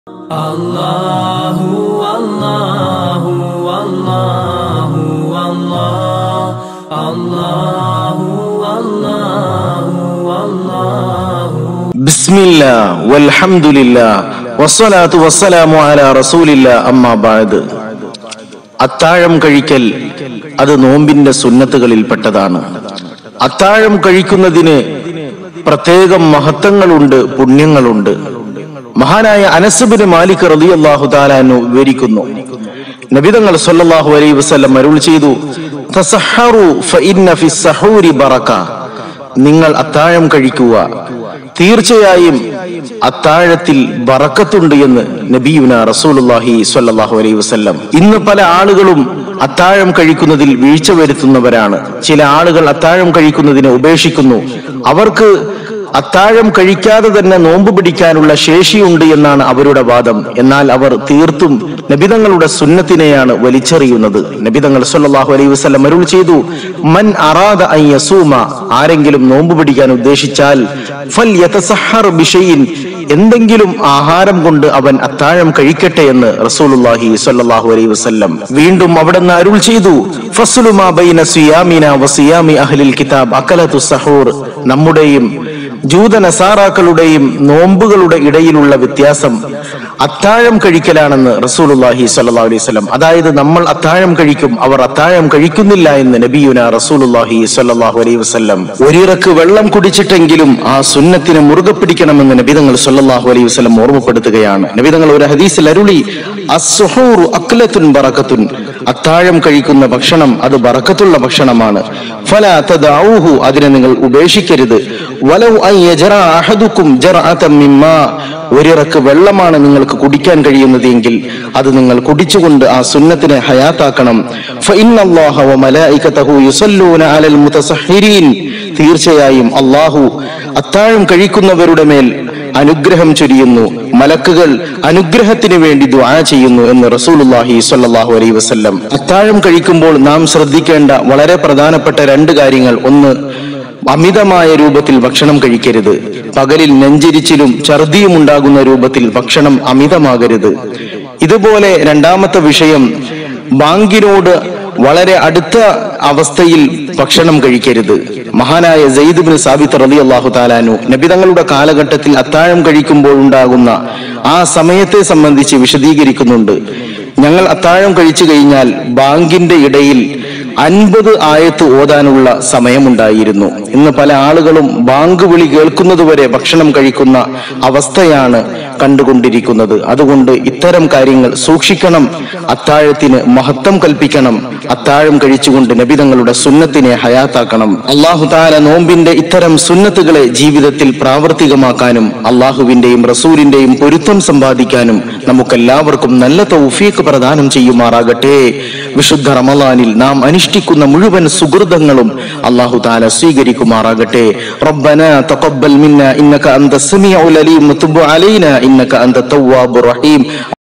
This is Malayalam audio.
അല്ലാഹു അല്ലാഹു അല്ലാഹു അല്ലാഹു അല്ലാഹു അല്ലാഹു ബിസ്മില്ല വൽഹംദുലില്ല വസ്സലാത്തു വസ്സലാമു അലാ റസൂലില്ല അമ്മാ ബഅദ് അത്താഴം കഴിക്കൽ അത് നോമ്പിന്റെ സുന്നത്തുകളിൽപ്പെട്ടതാണ് അത്താഴം കഴിക്കുന്നതിന് പ്രത്യേകം മഹത്വങ്ങളുണ്ട് പുണ്യങ്ങളുണ്ട് മഹാനായ അനസുബിന് മാലിക് റളിയല്ലാഹു താലാനു വിവരിക്കുന്നു നബിതങ്ങൾ സല്ലല്ലാഹു അലൈഹി വസല്ലം അരുൾ ചെയ്തു തസഹറു ഫഇന്ന ഫിസ് സഹൂരി ബറക നിങ്ങൾ അത്താഴം കഴിക്കുക തീർച്ചയായും അത്താഴത്തിൽ ബറക്കത്തുണ്ട് എന്ന് നബിയുന റസൂലുള്ളാഹി സ്വല്ലല്ലാഹു അലൈഹി വസല്ലം ഇന്ന് പല ആളുകളും അത്താഴം കഴിക്കുന്നതിൽ വീഴ്ച വരുത്തുന്നവരാണ് ചില ആളുകൾ അത്താഴം കഴിക്കുന്നതിനെ ഉപേക്ഷിക്കുന്നു അവർക്ക് അത്താഴം കഴിക്കാതെ തന്നെ നോമ്പ് പിടിക്കാനുള്ള ശേഷിയുണ്ട് എന്നാണ് അവരുടെ വാദം എന്നാൽ അവർ തീർത്തും നബിതങ്ങളുടെ സുന്നത്തിനെയാണ് വലിച്ചെറിയുന്നത് നബിതങ്ങൾ സല്ലല്ലാഹു അലൈഹി വസല്ലം അരുൾ ചെയ്തു മൻ അറാദ അൻ യസൂമ ആരെങ്കിലും നോമ്പ് പിടിക്കാൻ ഉദ്ദേശിച്ചാൽ ഫൽ യതസഹർ ബിഷൈൻ എന്തെങ്കിലും ആഹാരം കൊണ്ട് അവൻ അത്താഴം കഴിക്കട്ടെ എന്ന് റസൂലുള്ളാഹി സ്വല്ലല്ലാഹു അലൈഹി വസല്ലം വീണ്ടും അവിടുന്ന് അരുൾ ചെയ്തു ഫസ്ലുമാ ബൈന സിയാമിന വസിയാമി അഹ്ലിൽ കിതാബ് അക്കലത്തു സഹൂർ നമ്മുടെയും ജൂത നസാറാക്കളുടെയും നോമ്പുകളുടെ ഇടയിലുള്ള വ്യത്യാസം അത്താഴം കഴിക്കലാണെന്ന് റസൂലുള്ളാഹി സ്വല്ലല്ലാഹു അലൈഹി വസല്ലം അതായത് നമ്മൾ അത്താഴം കഴിക്കും അവർ അത്താഴം കഴിക്കുന്നില്ല എന്ന് നബിയുന റസൂലുള്ളാഹി സ്വല്ലല്ലാഹു അലൈഹി വസല്ലം ഒരിറക്ക് വെള്ളം കുടിച്ചിട്ടെങ്കിലും ആ സുന്നത്തിനെ മുറുകെ പിടിക്കണമെന്ന് നബിതങ്ങൾ സ്വല്ലല്ലാഹു അലൈഹി വസല്ലം ഓർമ്മപ്പെടുത്തുകയാണ് നബിതങ്ങൾ ഒരു ഹദീസിൽ അരുളി അസ്സുഹൂറു അക്ലത്തുൻ ബറക്കത്തുൻ അത്താഴം കഴിക്കുന്ന ഭക്ഷണം അത് ബറക്കത്തുള്ള ഭക്ഷണമാണ് ഫല തദഊഹു അതിനെ നിങ്ങൾ ഉപേക്ഷിക്കരുത് വലൗ അൻ യജറ അഹദുക്കും ജർഅതൻ മിമ്മാ ഒരിറക്ക് വെള്ളമാണ് നിങ്ങൾക്ക് കുടിക്കാൻ കഴിയുന്നത് എങ്കിൽ അത് നിങ്ങൾ കുടിച്ചുകൊണ്ട് ആ സുന്നത്തിനെ ഹയാത്താക്കണം ഫഇന്നല്ലാഹ വമലായികതഹു യുസല്ലൂന അലൽ മുതസഹിരീൻ തീർച്ചയായും അല്ലാഹു അത്താഴം കഴിക്കുന്നവരുടെ മേൽ അനുഗ്രഹം ചൊരിയുന്നു മലക്കുകൾ അനുഗ്രഹത്തിന് വേണ്ടി ദുആ ചെയ്യുന്നു എന്ന് റസൂലുള്ളാഹി സ്വല്ലല്ലാഹു അലൈഹി വസല്ലം അത്താഴം കഴിക്കുമ്പോൾ നാം ശ്രദ്ധിക്കേണ്ട വളരെ പ്രധാനപ്പെട്ട രണ്ട് കാര്യങ്ങൾ ഒന്ന് അമിതമായ രൂപത്തിൽ ഭക്ഷണം കഴിക്കരുത് പകലിൽ നെഞ്ചരിച്ചിലും ഛർദിയും ഉണ്ടാകുന്ന രൂപത്തിൽ ഭക്ഷണം അമിതമാകരുത് ഇതുപോലെ രണ്ടാമത്തെ വിഷയം ബാങ്കിനോട് വളരെ അടുത്ത അവസ്ഥയിൽ ഭക്ഷണം കഴിക്കരുത് മഹാനായ സെയ്ദ് ബിൻ സാബിത്ത് റലി അള്ളാഹു താലാനു നബിതങ്ങളുടെ കാലഘട്ടത്തിൽ അത്താഴം കഴിക്കുമ്പോൾ ഉണ്ടാകുന്ന ആ സമയത്തെ സംബന്ധിച്ച് വിശദീകരിക്കുന്നുണ്ട് ഞങ്ങൾ അത്താഴം കഴിച്ചു കഴിഞ്ഞാൽ ബാങ്കിന്റെ ഇടയിൽ അൻപത് ആയത്ത് ഓതാനുള്ള സമയമുണ്ടായിരുന്നു ഇന്ന് പല ആളുകളും ബാങ്ക് വിളി കേൾക്കുന്നതുവരെ ഭക്ഷണം കഴിക്കുന്ന അവസ്ഥയാണ് കണ്ടുകൊണ്ടിരിക്കുന്നത് അതുകൊണ്ട് ഇത്തരം കാര്യങ്ങൾ സൂക്ഷിക്കണം അത്താഴത്തിന് മഹത്വം കൽപ്പിക്കണം അത്താഴം കഴിച്ചുകൊണ്ട് നബിതങ്ങളുടെ സുന്നത്തിനെ ഹയാത്താക്കണം അള്ളാഹു താല നോമ്പിന്റെ ഇത്തരം സുന്നത്തുകളെ ജീവിതത്തിൽ പ്രാവർത്തികമാക്കാനും അള്ളാഹുവിന്റെയും റസൂലിന്റെയും പൊരുത്തം സമ്പാദിക്കാനും നമുക്കെല്ലാവർക്കും നല്ല തൗഫീഖ് പ്രദാനം ചെയ്യുമാറാകട്ടെ വിശുദ്ധ റമലാനിൽ നാം അനുഷ്ഠിക്കുന്ന മുഴുവൻ സുഹൃതങ്ങളും അള്ളാഹു താല സ്വീകരിക്കുമാറാകട്ടെ റബ്ബന തഖബ്ബൽ മിന്ന ഇന്നക അന്ത സമീഉൽ അലീം വതുബ് അലൈന ഇന്നക അന്ത തവ്വാബുർ റഹീം